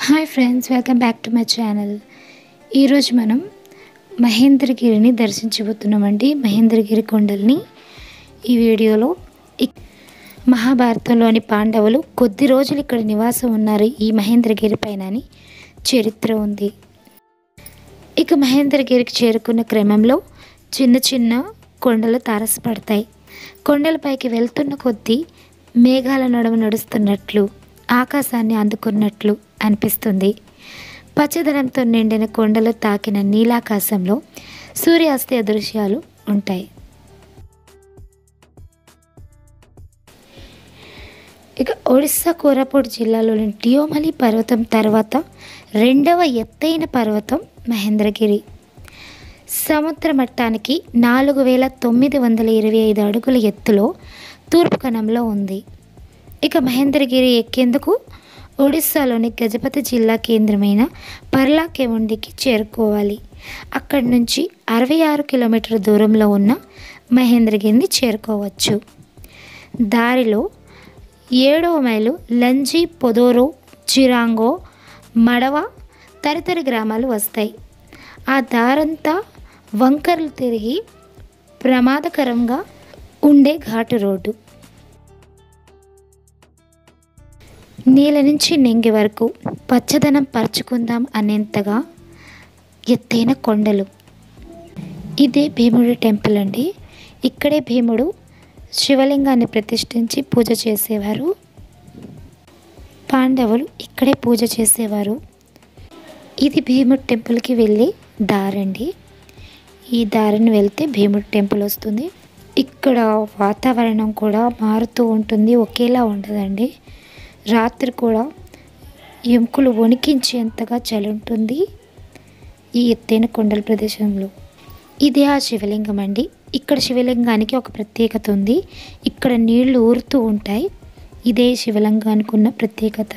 hi friends welcome back to my channel ఈరోజు మనం మహేంద్రగిరిని దర్శించబోతున్నామండి మహేంద్రగిరి కొండల్ని ఈ వీడియోలో ఇక్- మహాభారతంలోని పాండవులు కొద్ది రోజులు ఇక్కడ నివాసం ఉన్నారు ఈ మహేంద్రగిరి పైన అని చరిత్ర ఉంది ఇక మహేంద్రగిరికి చేరుకున్న క్రమంలో చిన్న చిన్న కొండలు తారసపడతాయి కొండలపైకి వెళ్తున్న కొద్దీ మేఘాల నడుము నడుస్తున్నట్లు ఆకాశాన్ని అందుకున్నట్లు అనిపిస్తుంది పచ్చదనంతో నిండిన కొండలు తాకిన నీలాకాశంలో సూర్యాస్తయ దృశ్యాలు ఉంటాయి ఇక ఒడిస్సా కోరాపుట్ జిల్లాలోని డియోమలి పర్వతం తర్వాత రెండవ ఎత్తైన పర్వతం మహేంద్రగిరి సముద్ర మట్టానికి నాలుగు వేల తొమ్మిది వందల ఇరవై ఐదు అడుగుల ఎత్తులో తూర్పు కణంలో ఉంది ఇక మహేంద్రగిరి ఎక్కేందుకు ఒడిస్సాలోని గజపతి జిల్లా కేంద్రమైన పర్లాకెముండికి చేరుకోవాలి అక్కడి నుంచి అరవై ఆరు కిలోమీటర్ల దూరంలో ఉన్న మహేంద్రగిరిని చేరుకోవచ్చు దారిలో ఏడవ మైలు లంజి పొదోరో చిరాంగో మడవ తదితర గ్రామాలు వస్తాయి ఆ దారంతా వంకరలు తిరిగి ప్రమాదకరంగా ఉండే ఘాటు రోడ్డు నీళ్ళ నుంచి నింగి వరకు పచ్చదనం పరుచుకుందాం అనేంతగా ఎత్తైన కొండలు ఇదే భీముడి టెంపుల్ అండి ఇక్కడే భీముడు శివలింగాన్ని ప్రతిష్ఠించి పూజ చేసేవారు పాండవులు ఇక్కడే పూజ చేసేవారు ఇది భీముడి టెంపుల్కి వెళ్ళి దారండి ఈ దారిని వెళ్తే భీముడి టెంపుల్ వస్తుంది ఇక్కడ వాతావరణం కూడా మారుతూ ఉంటుంది ఒకేలా ఉండదండి రాత్రి కూడా ఎముకలు వణికించేంతగా చలి ఉంటుంది ఈ ఎత్తైన కొండల ప్రదేశంలో ఇదే ఆ శివలింగం అండి ఇక్కడ శివలింగానికి ఒక ప్రత్యేకత ఉంది ఇక్కడ నీళ్లు ఊరుతూ ఉంటాయి ఇదే శివలింగానికి ఉన్న ప్రత్యేకత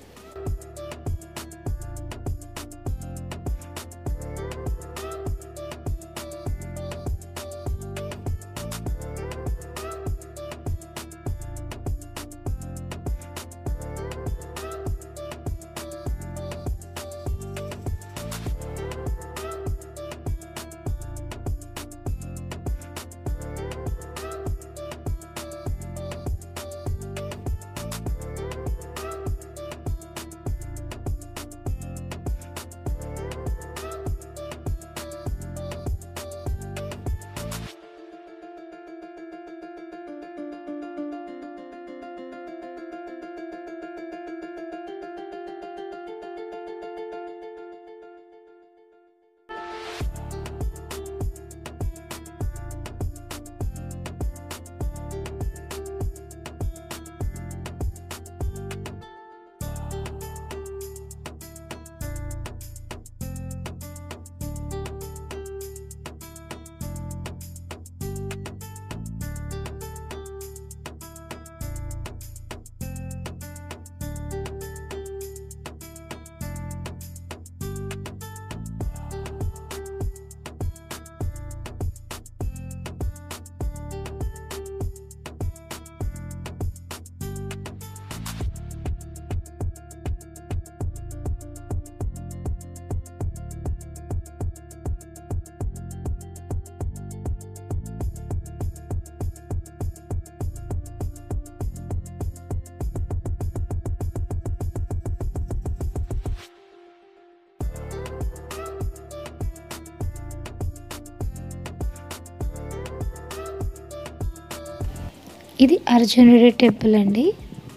ఇది అర్జునుడి టెంపుల్ అండి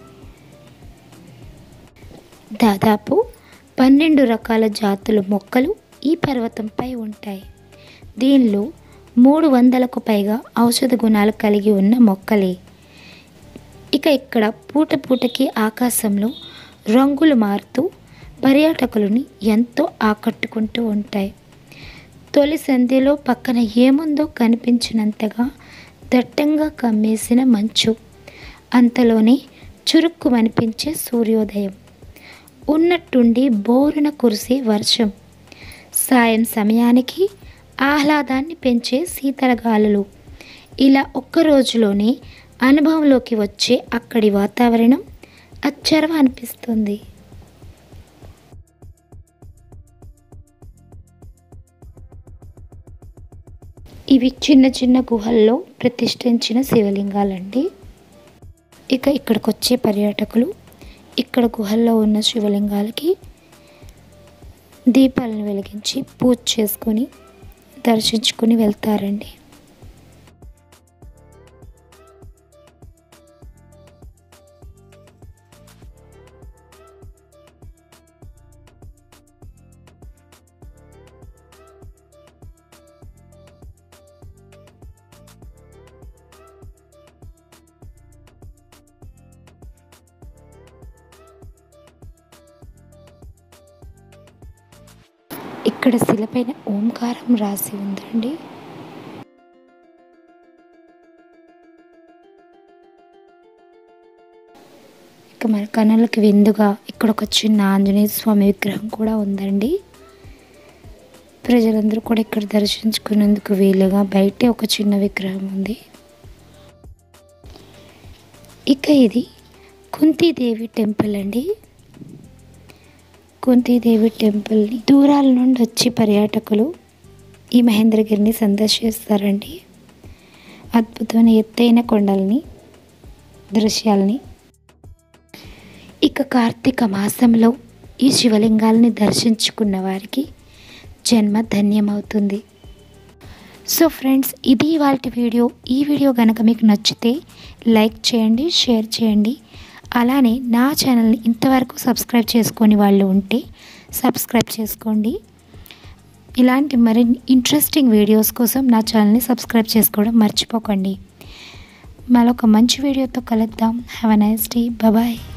దాదాపు పన్నెండు రకాల జాతుల మొక్కలు ఈ పర్వతంపై ఉంటాయి దీనిలో మూడు వందలకు పైగా ఔషధ గుణాలు కలిగి ఉన్న మొక్కలే ఇక ఇక్కడ పూట పూటకి ఆకాశంలో రంగులు మారుతూ పర్యాటకులని ఎంతో ఆకట్టుకుంటూ ఉంటాయి తొలి సంధ్యలో పక్కన ఏముందో కనిపించినంతగా దట్టంగా కమ్మేసిన మంచు అంతలోనే చురుక్కు అనిపించే సూర్యోదయం ఉన్నట్టుండి బోరున కురిసే వర్షం సాయం సమయానికి ఆహ్లాదాన్ని పెంచే శీతల గాలులు ఇలా ఒక్క రోజులోనే అనుభవంలోకి వచ్చే అక్కడి వాతావరణం అచ్చరవ అనిపిస్తుంది ఇవి చిన్న చిన్న గుహల్లో ప్రతిష్ఠించిన శివలింగాలండి ఇక ఇక్కడికి వచ్చే పర్యాటకులు ఇక్కడ గుహల్లో ఉన్న శివలింగాలకి దీపాలను వెలిగించి పూజ చేసుకొని దర్శించుకొని వెళ్తారండి ఇక్కడ శిలపైన ఓంకారం రాసి ఉందండి ఇక మన కన్నులకి విందుగా ఇక్కడ ఒక చిన్న ఆంజనేయ స్వామి విగ్రహం కూడా ఉందండి ప్రజలందరూ కూడా ఇక్కడ దర్శించుకునేందుకు వీలుగా బయటే ఒక చిన్న విగ్రహం ఉంది ఇక ఇది కుంతీదేవి టెంపుల్ అండి కుంతీదేవి టెంపుల్ని దూరాల నుండి వచ్చి పర్యాటకులు ఈ మహేంద్రగిరిని సందర్శిస్తారండి అద్భుతమైన ఎత్తైన కొండల్ని దృశ్యాల్ని ఇక కార్తీక మాసంలో ఈ శివలింగాల్ని దర్శించుకున్న వారికి జన్మ ధన్యమవుతుంది సో ఫ్రెండ్స్ ఇది ఇవాళ వీడియో ఈ వీడియో కనుక మీకు నచ్చితే లైక్ చేయండి షేర్ చేయండి అలానే నా ఛానల్ని ఇంతవరకు సబ్స్క్రైబ్ చేసుకొని వాళ్ళు ఉంటే సబ్స్క్రైబ్ చేసుకోండి ఇలాంటి మరిన్ని ఇంట్రెస్టింగ్ వీడియోస్ కోసం నా ఛానల్ని సబ్స్క్రైబ్ చేసుకోవడం మర్చిపోకండి మరొక మంచి వీడియోతో కలుద్దాం have a nice day bye